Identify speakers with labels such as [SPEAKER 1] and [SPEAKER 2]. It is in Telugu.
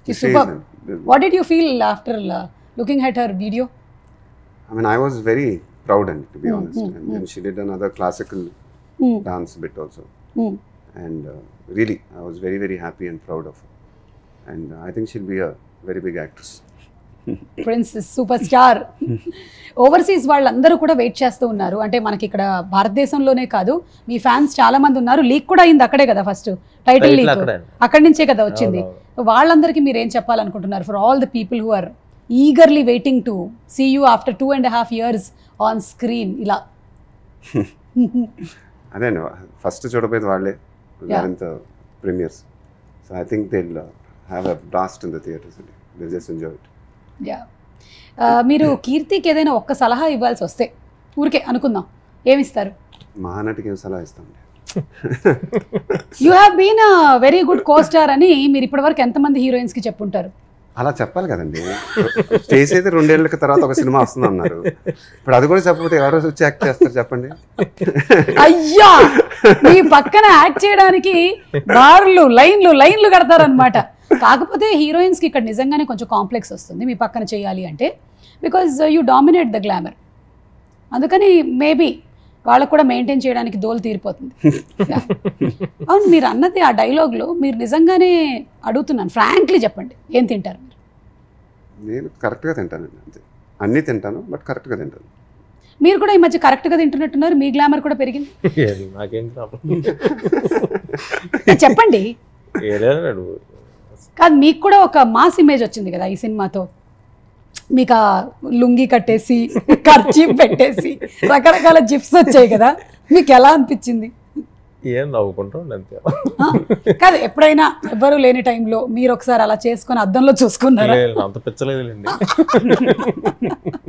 [SPEAKER 1] She's
[SPEAKER 2] She is,
[SPEAKER 1] superb.
[SPEAKER 2] and-
[SPEAKER 1] What did you feel after uh, looking at her video?
[SPEAKER 2] I mean, I was very proud, and to be
[SPEAKER 1] Mm,
[SPEAKER 2] honest.
[SPEAKER 1] mm,
[SPEAKER 2] and then she did another classical
[SPEAKER 1] Mm,
[SPEAKER 2] dance bit also,
[SPEAKER 1] mm.
[SPEAKER 2] and uh, really, I was very, very happy and proud of her. And uh, I think she'll be a very big actress.
[SPEAKER 1] Princess super star overseas వాళ్ళందరూ కూడా వెయిట్ చేస్తూ ఉన్నారు అంటే మనకి ఇక్కడ భారతదేశంలోనే కాదు మీ ఫ్యాన్స్ చాలా మంది ఉన్నారు లీక్ కూడా అయింది అక్కడే కదా ఫస్ట్ టైటిల్
[SPEAKER 3] Title
[SPEAKER 1] లీక్
[SPEAKER 3] అక్కడే.
[SPEAKER 1] అక్కడి నుంచే కదా వచ్చింది
[SPEAKER 3] అవునవును.
[SPEAKER 1] వాళ్ళందరికీ మీరు ఏం చెప్పాలనుకుంటున్నారు for all the people who are eagerly waiting to see you after two and half years on screen ఇలా
[SPEAKER 2] అదే ఫస్ట్ చూడబోయేది వాళ్ళే
[SPEAKER 1] Yeah.
[SPEAKER 2] ఇంత premiers so I think they have a blast in the theatres they just enjoy it
[SPEAKER 1] ya మీరు కీర్తికి ఏదైనా ఒక్క సలహా ఇవ్వాల్సి వస్తే ఊరికే అనుకుందాం ఏమిస్తారు
[SPEAKER 2] మహానటికి ఏం సలహా ఇస్తాం
[SPEAKER 1] you have been very good co star అని మీరు ఇప్పటివరకు ఎంతమంది హీరోయిన్స్కి చెప్పుంటారు
[SPEAKER 2] అలా చెప్పాలి కదండి చేసేది రెండేళ్ల తర్వాత ఒక సినిమా వస్తుంది అన్నారు ఇప్పుడు అది కూడా చెప్పకపోతే ఎవరో వచ్చి యాక్ట్ చేస్తారు చెప్పండి
[SPEAKER 1] అయ్యా మీ పక్కన యాక్ట్ చేయడానికి బార్లు లైన్లు లైన్లు కడతారనమాట కాకపోతే హీరోయిన్స్ కి ఇక్కడ నిజంగానే కొంచెం కాంప్లెక్స్ వస్తుంది మీ పక్కన చేయాలి అంటే because you dominate the glamour అందుకని మేబీ వాళ్ళకు కూడా మెయింటైన్ చేయడానికి దోలు తీరిపోతుంది Yeah. అవును మీరు అన్నది ఆ డైలాగ్లో మీరు నిజంగానే అడుగుతున్నాను ఫ్రాంక్లీ చెప్పండి ఏం తింటారు మీరు
[SPEAKER 2] నేను కరెక్ట్గా తింటానండి అంతే అన్నీ తింటాను బట్ కరెక్ట్గా తింటాను
[SPEAKER 1] మీరు కూడా ఈ మధ్య కరెక్ట్గా తింటున్నట్టున్నారు మీ గ్లామర్ కూడా పెరిగింది
[SPEAKER 3] ఏది నాకేం ప్రాబ్లం
[SPEAKER 1] చెప్పండి
[SPEAKER 3] ఏలేనాడు
[SPEAKER 1] కాదు మీకు కూడా ఒక మాస్ ఇమేజ్ వచ్చింది కదా ఈ సినిమాతో మీకు ఆ లుంగి కట్టేసి ఖర్చీ పెట్టేసి రకరకాల జిప్స్ వచ్చాయి కదా మీకు ఎలా అనిపించింది
[SPEAKER 3] ఏం నవ్వుకుంటాం అంతే
[SPEAKER 1] ఆ? కాదు ఎప్పుడైనా ఎవ్వరూ లేని టైంలో మీరు ఒకసారి అలా చేసుకొని అద్దంలో చూసుకున్నారా
[SPEAKER 3] లేదు, అంత పిచ్చలేదులేండి